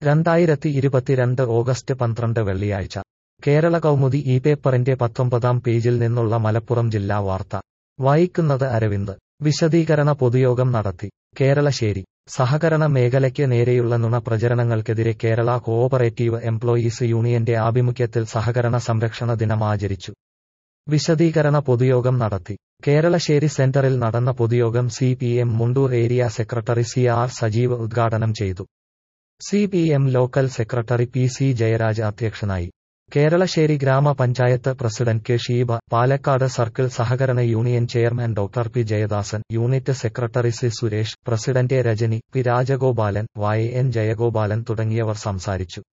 രണ്ടായിരത്തി ഇരുപത്തിരണ്ട് ഓഗസ്റ്റ് പന്ത്രണ്ട് വെള്ളിയാഴ്ച കേരള കൗമുദി ഈ പേപ്പറിന്റെ പത്തൊമ്പതാം പേജിൽ നിന്നുള്ള മലപ്പുറം ജില്ലാ വാർത്ത വായിക്കുന്നത് അരവിന്ദ് വിശദീകരണ പൊതുയോഗം നടത്തി കേരളശ്ശേരി സഹകരണ മേഖലയ്ക്ക് നേരെയുള്ള നുണ പ്രചരണങ്ങൾക്കെതിരെ കേരള കോഓപ്പറേറ്റീവ് എംപ്ലോയീസ് യൂണിയന്റെ ആഭിമുഖ്യത്തിൽ സഹകരണ സംരക്ഷണ ദിനം ആചരിച്ചു വിശദീകരണ പൊതുയോഗം നടത്തി കേരളശ്ശേരി സെന്ററിൽ നടന്ന പൊതുയോഗം C P M Mundur area secretary C R Sajeev ഉദ്ഘാടനം ചെയ്തു C P M local secretary P C Jayaraj അധ്യക്ഷനായി Keralassery grama panchayat president K Sheeba Palakkad circle സഹകരണ union chairman doctor P Jayadasan unit secretary C Suresh president A Rajani P Rajagopalan വായ എൻ ജയഗോപാലൻ തുടങ്ങിയവർ സംസാരിച്ചു